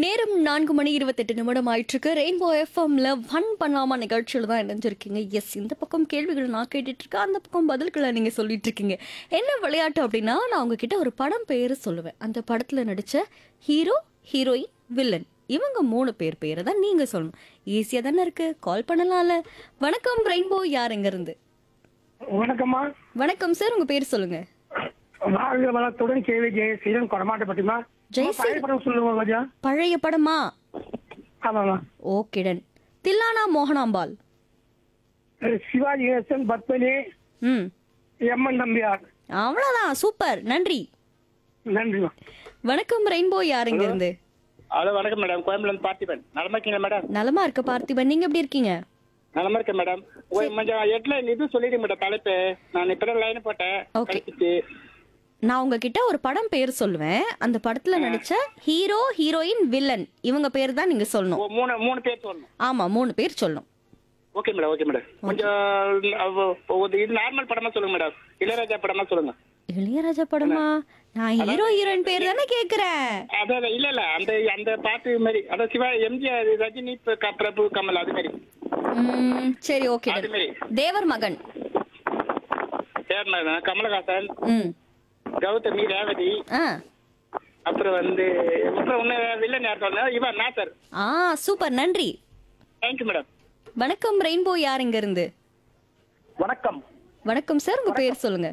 நேரம் நான்கு மணி இருபத்தெட்டு நிமிடம் ஆயிட்டு இருக்கு ரெயின்போ எஃப்எம்ல ஃபன் பண்ணாமா நிகழ்ச்சியில் தான் இணைஞ்சிருக்கீங்க எஸ் இந்த பக்கம் கேள்விகள் நான் கேட்டுட்டு இருக்கேன் அந்த பக்கம் பதில்களை நீங்க சொல்லிட்டு இருக்கீங்க என்ன விளையாட்டு அப்படின்னா நான் உங்ககிட்ட ஒரு படம் பேரு சொல்லுவேன் அந்த படத்துல நடிச்ச ஹீரோ ஹீரோயின் வில்லன் இவங்க மூணு பேர் பேரை தான் நீங்க சொல்லணும் ஈஸியா தானே இருக்கு கால் பண்ணலாம்ல வணக்கம் ரெயின்போ யார் எங்க இருந்து வணக்கம்மா வணக்கம் சார் உங்க பேர் சொல்லுங்க வாழ்க வளத்துடன் கேவி ஜெயசீலன் கொடமாட்டப்பட்டிமா ஜெயசீலன். படம் சொல்லுங்க கொஞ்சம் பழைய படமா ஆமாம்மா ஓகேடன் தில்லானா மோகனாம்பாள் சிவாஜி கணேசன் பத்மினி ம் எம்என் நம்பியார் அவ்வளோதான் சூப்பர் நன்றி நன்றிமா வணக்கம் ரெயின்போ யார் இங்க இருந்து ஹலோ வணக்கம் மேடம் கோயம்புலேருந்து பார்த்திபன் நலமா இருக்கீங்களா மேடம் நலமா இருக்க பார்த்திபன் நீங்க எப்படி இருக்கீங்க நலமா இருக்கேன் மேடம் ஒரு கொஞ்சம் ஹெட்லைன் இது சொல்லிடுங்க மேடம் தலைப்பு நான் இப்போ லைன் போட்டேன் Okay. கிடைச்சிச்சு நான் உங்ககிட்ட ஒரு படம் பேர் சொல்லுவேன் அந்த படத்துல நடிச்ச ஹீரோ ஹீரோயின் வில்லன் இவங்க பேர் தான் நீங்க சொல்லணும் ஓ, மூணு மூணு பேர் சொல்லணும் ஆமா மூணு பேர் சொல்லணும் ஓகே மேடம் ஓகே மேடம் கொஞ்சம் அவ- ஒரு இது நார்மல் படமா சொல்லுங்க மேடம் இளையராஜா படமா சொல்லுங்க இளையராஜா படமா நான் ஹீரோ ஹீரோயின் பேர் தானே கேக்குறேன் அதான் அதான், இல்ல இல்ல அந்த அந்த பாட்டு மாதிரி அதான் சிவா எம்ஜிஆர் ரஜினி இப்ப க- பிரபு கமல் அது மாதிரி ம், சரி ஓகே அது மாதிரி தேவர் மகன் சரி மேடம் கமலஹாசன் ம் கௌதமி ரேவதி ஆ அப்புறம் வந்து அப்புறம் ஒன்னு வில்லன் யார் சொன்னா இவன் நாசர் ஆ சூப்பர் நன்றி தேங்க்யூ மேடம் வணக்கம் ரெயின்போ யார் இங்க இருந்து வணக்கம் வணக்கம் சார் உங்க பேர் சொல்லுங்க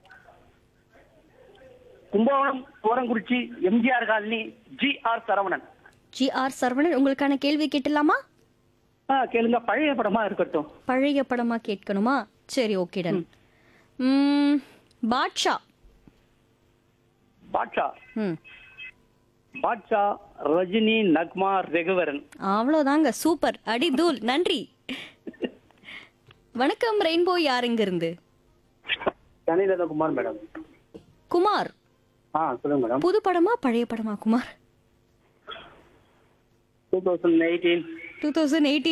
Kumbakonam Thorankurichi M G R colony G R Saravanan G R Saravanan உங்களுக்கான கேள்வி கேட்டலாமா ஆ கேளுங்க பழைய படமா இருக்கட்டும் பழைய படமா கேட்கணுமா சரி ஓகேடன் ம் பாட்ஷா பாட்ஷா ம் பாட்ஷா ரஜினி நக்மா ரெகுவரன் அவ்வளோதாங்க சூப்பர் அடி தூள் நன்றி வணக்கம் ரெயின்போ யார் இங்க இருந்து தனிலதா குமார் மேடம் குமார் ஆ சொல்லுங்க மேடம் புது படமா பழைய படமா Kumar two thousand eighteen two thousand